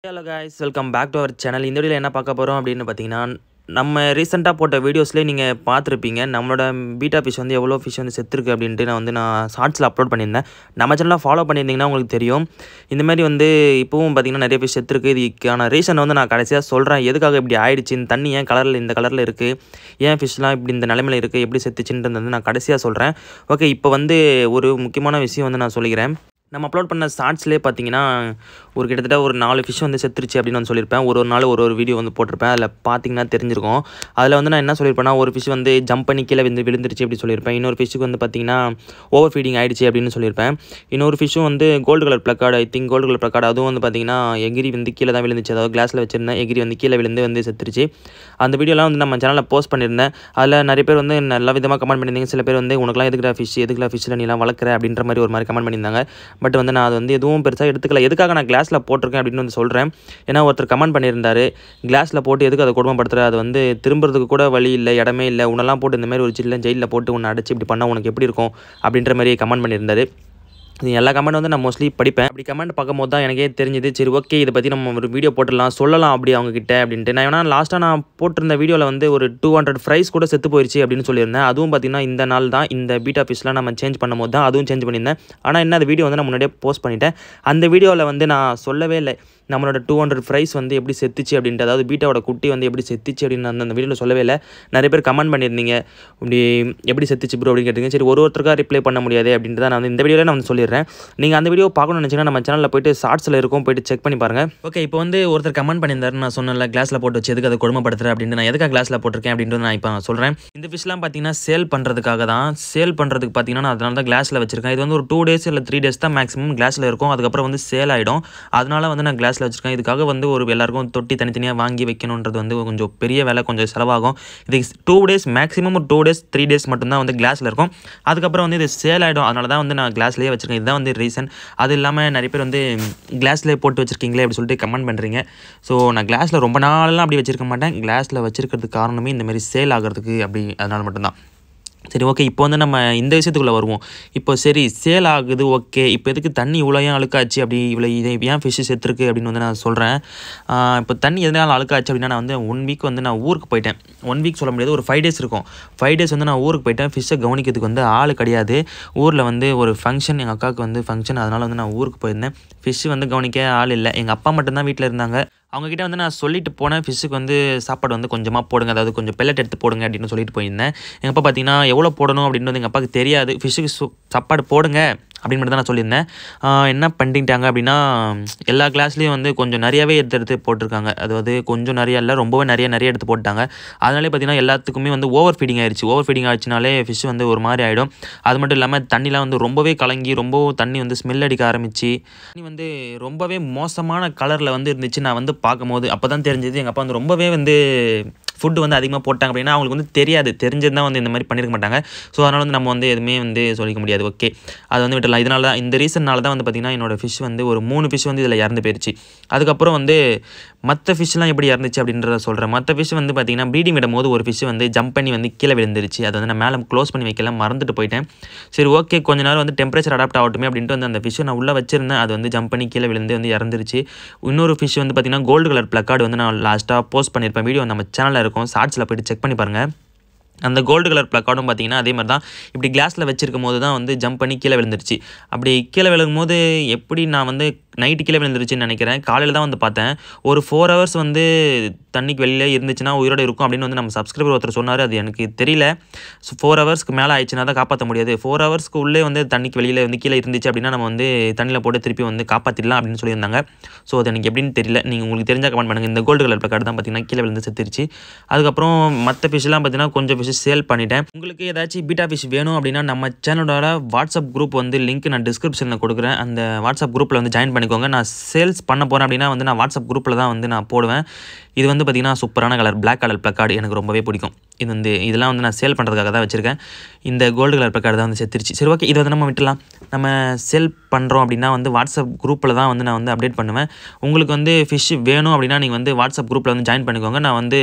hello guys welcome back to our channel இந்த வீடியோவில் என்ன பார்க்க போகிறோம் அப்படின்னு பார்த்தீங்கன்னா நம்ம ரீசெண்டாக போட்ட வீடியோஸ்லேயே நீங்கள் பார்த்துருப்பீங்க நம்மளோட பீட்டா ஃபிஷ் வந்து எவ்வளோ ஃபிஷ் வந்து செத்துருக்கு அப்படின்ட்டு நான் வந்து நான் ஷார்ட்ஸில் அப்லோட் பண்ணியிருந்தேன் நம்ம சேனலில் ஃபாலோ பண்ணியிருந்தீங்கன்னா உங்களுக்கு தெரியும் இந்த மாதிரி வந்து இப்போவும் பார்த்தீங்கன்னா நிறைய ஃபிஷ் செத்துருக்கு இதுக்கான ரீசன் வந்து நான் கடைசியாக சொல்கிறேன் எதுக்காக இப்படி ஆயிடுச்சு இந்த தண்ணி ஏன் கலரில் இந்த கலரில் இருக்குது ஏன் ஃபிஷ்லாம் இப்படி இந்த நிலமையில இருக்குது எப்படி செத்துச்சுன்றது வந்து நான் கடைசியாக சொல்கிறேன் ஓகே இப்போ வந்து ஒரு முக்கியமான விஷயம் வந்து நான் சொல்லிக்கிறேன் நம்ம அப்லோட் பண்ண ஷார்ட்ஸ்லேயே பார்த்தீங்கன்னா ஒரு கிட்டத்தட்ட ஒரு நாலு ஃபிஷ் வந்து செத்துருச்சு அப்படின்னு நான் சொல்லியிருப்பேன் ஒரு ஒரு நாள் ஒரு ஒரு வீடியோ வந்து போட்டிருப்பேன் அதில் பார்த்தீங்கன்னா தெரிஞ்சிருக்கும் அதில் வந்து நான் என்ன சொல்லியிருப்பேன்னா ஒரு ஃபிஷ் வந்து ஜம்ப் பண்ணி கீழே விழுந்து விழுந்துருச்சு அப்படி சொல்லியிருப்பேன் இன்னொரு ஃபிஷ்ஷுக்கு வந்து பார்த்தீங்கன்னா ஓவர் ஃபீடிங் ஆயிடுச்சு அப்படின்னு சொல்லியிருப்பேன் இன்னொரு ஃபிஷ்ஷும் வந்து gold colour placard I think gold colour placard அதுவும் வந்து பார்த்தீங்கன்னா எகிரி வந்து கீழே தான் விழுந்துச்சு அதாவது கிளாஸில் வச்சிருந்தேன் எகிரி வந்து கீழே விழுந்து வந்து செத்துருச்சு அந்த வீடியோலாம் வந்து நம்ம சேனலில் போஸ்ட் பண்ணியிருந்தேன் அதில் நிறைய பேர் வந்து நல்ல விதமாக கமெண்ட் பண்ணியிருந்தீங்க சில பேர் வந்து உனக்குலாம் எதுக்குடா ஃபிஷ் எதுக்குடா ஃபிஷ்ஷில் நீலாம் வளர்க்குற அப்படின்ற மாதிரி ஒரு மாதிரி கமெண்ட் பண்ணியிருந்தாங்க பட் வந்து நான் அது வந்து எதுவும் பெருசாக எடுத்துக்கல எதுக்காக நான் கிளாஸில் போட்டிருக்கேன் அப்படின்னு வந்து சொல்கிறேன் ஏன்னா ஒருத்தர் கமெண்ட் பண்ணியிருந்தாரு கிளாஸில் போட்டு எதுக்கு அதை கொடுமைப்படுத்துற அது வந்து திரும்புறதுக்கு கூட வழி இல்லை இடமே இல்லை உன்னெல்லாம் போட்டு இந்த மாதிரி ஒரு சில்ல ஜெயிலில் போட்டு உன்னை அடைச்சி இப்படி பண்ணால் உனக்கு எப்படி இருக்கும் அப்படின்ற மாதிரி கமெண்ட் பண்ணியிருந்தாரு இது எல்லா கமெண்ட் வந்து நான் மோஸ்ட்லி படிப்பேன் அப்படி கமெண்ட் பார்க்கும்போது தான் எனக்கே தெரிஞ்சுது சரி ஓகே இதை பற்றி நம்ம ஒரு வீடியோ போட்டுடலாம் சொல்லலாம் அப்படி அவங்க கிட்ட அப்படின்ட்டு நான் ஏன்னா லாஸ்ட்டாக நான் போட்டிருந்த வீடியோவில் வந்து ஒரு டூ ஹண்ட்ரட் ஃப்ரைஸ் கூட செத்து போயிடுச்சு அப்படின்னு சொல்லியிருந்தேன் அதுவும் பார்த்தீங்கன்னா இந்த நாள் தான் இந்த பீட்டா பீஸ்லாம் நம்ம சேஞ்ச் பண்ணும்போது தான் அதுவும் சேஞ்ச் பண்ணியிருந்தேன் ஆனால் என்ன அந்த வீடியோ வந்து நான் முன்னாடியே போஸ்ட் பண்ணிட்டேன் அந்த வீடியோவில் வந்து நான் சொல்லவே இல்லை நம்மளோட டூ ஹண்ட்ரட் ஃப்ரைஸ் வந்து எப்படி செத்துச்சு அப்படின்ட்டு அதாவது பீட்டாவோட குட்டி வந்து எப்படி செத்துச்சு அப்படின்னு அந்த அந்த வீடியோவில் சொல்லவே இல்லை நிறைய பேர் கமெண்ட் பண்ணியிருந்தீங்க இப்படி எப்படி செத்துச்சு ப்ரோ அப்படின்னு கேட்டீங்க சரி ஒரு ஒருத்தருக்காக ரிப்ளை பண்ண முடியாது அப்படின்ட்டு தான் நான் வந்து இந்த வீடியோவில் நான் வந்து சொல்லிடுறேன் நீங்கள் அந்த வீடியோ பார்க்கணும்னு நினச்சிங்கன்னா நம்ம சேனலில் போயிட்டு ஷார்ட்ஸில் இருக்கும் போயிட்டு செக் பண்ணி பாருங்கள் ஓகே இப்போ வந்து ஒருத்தர் கமெண்ட் பண்ணியிருந்தாரு நான் சொன்னல கிளாஸில் போட்டு வச்சு எதுக்கு அதை கொடுமைப்படுத்துறேன் அப்படின்ட்டு நான் எதுக்காக கிளாஸில் போட்டிருக்கேன் அப்படின்ட்டு நான் இப்போ சொல்கிறேன் இந்த ஃபிஷ்லாம் பார்த்தீங்கன்னா சேல் பண்ணுறதுக்காக தான் சேல் பண்ணுறதுக்கு பார்த்தீங்கன்னா நான் அதனால தான் கிளாஸில் வச்சிருக்கேன் இது வந்து ஒரு டூ டேஸ் இல்லை த்ரீ டேஸ் தான் மேக்ஸிமம் கிளாஸில் இருக்கும் அதுக்கப்புறம் வந்து சேல் ஆகிடும் அதனால வந்து நான் கிளாஸில் வச்சிருக்கேன் இதுக்காக வந்து ஒரு எல்லாருக்கும் தொட்டி தனித்தனியாக வாங்கி வைக்கணுன்றது வந்து கொஞ்சம் பெரிய வேலை கொஞ்சம் செலவாகும் இது டூ டேஸ் மேக்ஸிமம் ஒரு டூ டேஸ் த்ரீ டேஸ் மட்டும்தான் வந்து கிளாஸில் இருக்கும் அதுக்கப்புறம் வந்து இது சேல் ஆகிடும் அதனால தான் வந்து நான் கிளாஸ்லேயே வச்சிருக்கேன் இதுதான் வந்து ரீசன் அது இல்லாமல் நிறைய பேர் வந்து கிளாஸ்லேயே போட்டு வச்சிருக்கீங்களே அப்படி சொல்லிட்டு கமெண்ட் பண்ணுறீங்க ஸோ நான் கிளாஸில் ரொம்ப நாளெல்லாம் அப்படி வச்சிருக்க மாட்டேன் கிளாஸில் வச்சிருக்கிறதுக்கு காரணமே இந்த மாதிரி சேல் ஆகிறதுக்கு அப்படி அதனால மட்டும்தான் சரி ஓகே இப்போ வந்து நம்ம இந்த விஷயத்துக்குள்ளே வருவோம் இப்போ சரி சேல் ஆகுது ஓகே இப்போ எதுக்கு தண்ணி இவ்வளோ ஏன் அழுக்காச்சு அப்படி இவ்வளோ இதை ஏன் ஃபிஷ்ஷு செத்துருக்கு அப்படின்னு வந்து நான் சொல்கிறேன் இப்போ தண்ணி எதனால் அழுக்காச்சு அப்படின்னா நான் வந்து ஒன் வீக் வந்து நான் ஊருக்கு போயிட்டேன் ஒன் வீக் சொல்ல முடியாது ஒரு ஃபைவ் டேஸ் இருக்கும் ஃபைவ் டேஸ் வந்து நான் ஊருக்கு போயிட்டேன் ஃபிஷ்ஷை கவனிக்கிறதுக்கு வந்து ஆள் கிடையாது ஊரில் வந்து ஒரு ஃபங்க்ஷன் எங்கள் அக்காவுக்கு வந்து ஃபங்க்ஷன் அதனால் வந்து நான் ஊருக்கு போயிருந்தேன் ஃபிஷ்ஷு வந்து கவனிக்க ஆள் இல்லை எங்கள் அப்பா மட்டும்தான் வீட்டில் இருந்தாங்க அவங்கக்கிட்ட வந்து நான் சொல்லிட்டு போனேன் ஃபிஷ்ஷுக்கு வந்து சாப்பாடு வந்து கொஞ்சமாக போடுங்க அதாவது கொஞ்சம் பெல்லட் எடுத்து போடுங்க அப்படின்னு சொல்லிட்டு போயிருந்தேன் எங்கள் அப்பா பார்த்தீங்கன்னா எவ்வளோ போடணும் அப்படின்னு வந்து எங்கள் அப்பாவுக்கு தெரியாது ஃபிஷ்ஷுக்கு சு சாப்பாடு போடுங்க அப்படின்னு மட்டும் தான் நான் சொல்லியிருந்தேன் என்ன பண்ணிட்டாங்க அப்படின்னா எல்லா கிளாஸ்லேயும் வந்து கொஞ்சம் நிறையாவே எடுத்து எடுத்து போட்டிருக்காங்க அதாவது கொஞ்சம் நிறையா இல்லை ரொம்பவே நிறைய நிறைய எடுத்து போட்டாங்க அதனாலே பார்த்தீங்கன்னா எல்லாத்துக்குமே வந்து ஓவர் ஃபீடிங் ஆயிடுச்சு ஓவர் ஃபீடிங் ஆயிடுச்சுனாலே ஃபிஷ் வந்து ஒரு மாதிரி ஆகிடும் அது மட்டும் இல்லாமல் தண்ணிலாம் வந்து ரொம்பவே கலங்கி ரொம்ப தண்ணி வந்து ஸ்மெல் அடிக்க ஆரம்பிச்சு தண்ணி வந்து ரொம்பவே மோசமான கலரில் வந்து இருந்துச்சு நான் வந்து பார்க்கும்போது அப்போ தான் தெரிஞ்சது எங்கள் அப்பா வந்து ரொம்பவே வந்து ஃபுட்டு வந்து அதிகமாக போட்டாங்க அப்படின்னா அவங்களுக்கு வந்து தெரியாது தெரிஞ்சிருந்தால் வந்து இந்த மாதிரி பண்ணியிருக்க மாட்டாங்க ஸோ அதனால் வந்து நம்ம வந்து எதுவுமே வந்து சொல்லிக்க முடியாது ஓகே அது வந்து விட்டுலாம் இதனால தான் இந்த ரீசன்னால தான் வந்து பார்த்திங்கன்னா என்னோடய ஃபிஷ் வந்து ஒரு மூணு ஃபிஷ் வந்து இதில் இறந்து போயிடுச்சு அதுக்கப்புறம் வந்து மற்ற ஃபிஷ்லாம் எப்படி இறந்துச்சு அப்படின்றத சொல்கிறேன் மற்ற ஃபிஷ் வந்து பார்த்திங்கன்னா ப்ரீடிங் விடும்போது ஒரு ஃபிஷ் வந்து ஜம்ப் பண்ணி வந்து கீழே விழுந்துருச்சு அதை வந்து நான் மேலே க்ளோஸ் பண்ணி வைக்கல மறந்துட்டு போயிட்டேன் சரி ஓகே கொஞ்ச நேரம் வந்து டெம்பரேச்சர் அடாப்ட் ஆகட்டுமே அப்படின்ட்டு வந்து அந்த ஃபிஷ்ஷை நான் உள்ளே வச்சிருந்தேன் அது வந்து ஜம்ப் பண்ணி கீழே விழுந்து வந்து இறந்துருச்சு இன்னொரு ஃபிஷ் வந்து பார்த்திங்கன்னா கோல்டு கலர் ப்ளக்கார்டு வந்து நான் லாஸ்ட்டாக போஸ்ட் பண்ணியிருப்பேன் வீடியோ நம்ம சேனலில் இருக்கும் ஷார்ட்ஸில் போய்ட்டு செக் பண்ணி பாருங்கள் அந்த கோல்டு கலர் ப்ளக்கார்டும் பார்த்தீங்கன்னா அதே மாதிரி தான் இப்படி கிளாஸில் வச்சிருக்கும் போது தான் வந்து ஜம்ப் பண்ணி கீழே விழுந்துருச்சு அப்படி கீழே விழுகும் போது எப்படி நான் வந்து நைட்டு கீழே விழுந்துருச்சுன்னு நினைக்கிறேன் காலையில் தான் வந்து பார்த்தேன் ஒரு ஃபோர் ஹவர்ஸ் வந்து தண்ணிக்கு வெளியில் இருந்துச்சுன்னா உயிரோடு இருக்கும் அப்படின்னு வந்து நம்ம சப்ஸ்கிரைபர் ஒருத்தர் சொன்னார் அது எனக்கு தெரியல ஸோ ஃபோர் ஹவர்ஸ்க்கு மேலே ஆயிடுச்சுன்னா தான் காப்பாற்ற முடியாது ஃபோர் ஹவர்ஸ்க்கு உள்ளே வந்து தண்ணிக்கு வெளியில் வந்து கீழே இருந்துச்சு அப்படின்னா நம்ம வந்து தண்ணியில் போட்டு திருப்பி வந்து காப்பாற்றிடலாம் அப்படின்னு சொல்லியிருந்தாங்க ஸோ அது எனக்கு எப்படின்னு தெரியல நீங்கள் உங்களுக்கு தெரிஞ்சால் கமெண்ட் பண்ணுங்கள் இந்த கோல்டு கலர் ப்ளக்கார்டு தான் பார்த்தீங்கன்னா கீழே விழுந்து செத்துருச்சு அதுக்கப்புறம் மற்ற ஃபிஷ்லாம் பார்த்தீங்கன்னா கொஞ்சம் ஃபிஷ் சேல் பண்ணிட்டேன் உங்களுக்கு ஏதாச்சும் பீட்டா ஃபிஷ் வேணும் அப்படின்னா நம்ம சேனலோட வாட்ஸ்அப் குரூப் வந்து லிங்க் நான் டிஸ்கிரிப்ஷனில் கொடுக்குறேன் அந்த வாட்ஸ்அப் குரூப்பில் வந்து ஜாயின் பண்ணிக்கோங்க நான் சேல்ஸ் பண்ண போகிறேன் அப்படின்னா வந்து நான் வாட்ஸ்அப் குரூப்பில் தான் வந்து நான் போடுவேன் இது வந்து பார்த்திங்கன்னா சூப்பரான கலர் பிளாக் கலர் ப்ளக்கார்டு எனக்கு ரொம்பவே பிடிக்கும் இது வந்து இதெல்லாம் வந்து நான் சேல் பண்ணுறதுக்காக தான் வச்சுருக்கேன் இந்த கோல்டு கலர் ப்ளக்கார்டு தான் வந்து செத்துருச்சு சரி ஓகே இதை வந்து நம்ம விட்டுலாம் நம்ம சேல் பண்ணுறோம் அப்படின்னா வந்து வாட்ஸ்அப் குரூப்பில் தான் வந்து நான் வந்து அப்டேட் பண்ணுவேன் உங்களுக்கு வந்து ஃபிஷ் வேணும் அப்படின்னா நீங்கள் வந்து வாட்ஸ்அப் குரூப்பில் வந்து ஜாயின் பண்ணிக்கோங்க நான் வந்து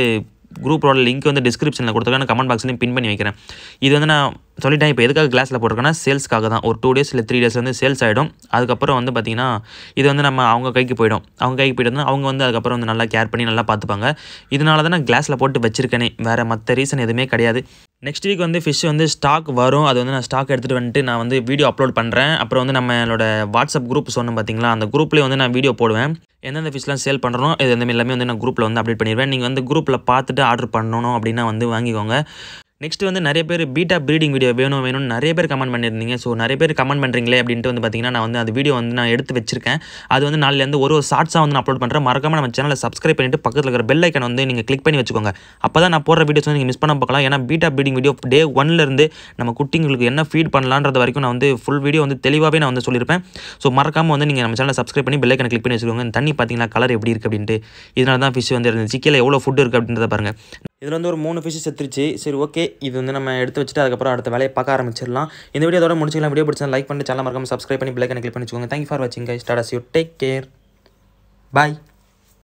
குரூப்போட லிங்க் வந்து டிஸ்கிரிப்ஷனில் கொடுத்துருக்கேன் கமெண்ட் பாக்ஸ்லையும் பின் பண்ணி வைக்கிறேன் இது வந்து நான் சொல்லிட்டேன் இப்போ எதுக்காக கிளாஸில் போட்டிருக்கேன்னா சேல்ஸ்க்காக தான் ஒரு டூ டேஸ் இல்லை த்ரீ டேஸ் வந்து சேல்ஸ் ஆகிடும் அதுக்கப்புறம் வந்து பார்த்திங்கன்னா இது வந்து நம்ம அவங்க கைக்கு போயிடும் அவங்க கைக்கு போயிட்டு அவங்க வந்து அதுக்கப்புறம் வந்து நல்லா கேர் பண்ணி நல்லா பார்த்துப்பாங்க இதனால தான் நான் கிளாஸில் போட்டு வச்சிருக்கேனே வேறு மற்ற ரீசன் எதுவுமே கிடையாது நெக்ஸ்ட் வீக் வந்து ஃபிஷ் வந்து ஸ்டாக் வரும் அது வந்து நான் ஸ்டாக் எடுத்துகிட்டு வந்துட்டு நான் வந்து வீடியோ அப்லோட் பண்ணுறேன் அப்புறம் வந்து நம்மளோட வாட்ஸ்அப் குரூப் சொன்னேன் பார்த்தீங்களா அந்த குரூப்லேயே வந்து நான் வீடியோ போடுவேன் எந்தெந்த ஃபிஷ்லாம் சேல் பண்ணுறோம் இது இந்த எல்லாமே வந்து நான் குரூப்பில் வந்து அப்டேட் பண்ணிடுவேன் நீங்கள் வந்து குரூப்பில் பார்த்துட்டு ஆர்டர் பண்ணணும் அப்படின்னா வந்து வாங்கிக்கோங்க நெக்ஸ்ட் வந்து நிறைய பேர் பீட்டா ப்ரீடிங் வீடியோ வேணும் வேணும்னு நிறைய பேர் கமெண்ட் பண்ணியிருந்தீங்க ஸோ நிறைய பேர் கமெண்ட் பண்ணுறீங்களே அப்படின்ட்டு வந்து பார்த்தீங்கன்னா நான் வந்து அந்த வீடியோ வந்து நான் எடுத்து வச்சிருக்கேன் அது வந்து நாளிலேருந்து ஒரு ஒரு ஷார்ட்ஸாக வந்து நான் அப்லோட் பண்ணுறேன் மறக்காம நம்ம சேனலை சப்ஸ்கிரைப் பண்ணிட்டு பக்கத்தில் இருக்கிற பெல் ஐக்கன் வந்து நீங்கள் கிளிக் பண்ணி வச்சுக்கோங்க அப்போ தான் நான் போடுற வீடியோஸ் வந்து நீங்கள் மிஸ் பண்ண பார்க்கலாம் ஏன்னா பீட்டா ப்ரீடிங் வீடியோ டே ஒன்லேருந்து நம்ம குட்டிங்களுக்கு என்ன ஃபீட் பண்ணலான்றது வரைக்கும் நான் வந்து ஃபுல் வீடியோ வந்து தெளிவாகவே நான் வந்து சொல்லியிருப்பேன் ஸோ மறக்காம வந்து நீங்கள் நம்ம சேனலை சப்ஸ்கிரைப் பண்ணி பெல் ஐக்கனை கிளிக் பண்ணி வச்சுக்கோங்க இந்த தண்ணி பார்த்தீங்கன்னா கலர் எப்படி இருக்குது அப்படின்ட்டு இதனால தான் ஃபிஷ் வந்து இருந்துச்சு கீழே எவ்வளோ ஃபுட் இருக்குது அப்படின்றத பாருங்கள் இதில் வந்து ஒரு மூணு ஃபிஷ் செத்துருச்சு சரி ஓகே இது வந்து நம்ம எடுத்து வச்சுட்டு அதுக்கப்புறம் அடுத்த வேலையை பார்க்க ஆரம்பிச்சிடலாம் இந்த வீடியோ அதோட முடிச்சுக்கலாம் வீடியோ பிடிச்சா லைக் பண்ணி சேனல் மறக்காம சப்ஸ்கிரைப் பண்ணி பிள்ளைக்கு கிளிக் பண்ணி வச்சுக்கோங்க தேங்க்யூ ஃபார் வாட்சிங் guys start you take care bye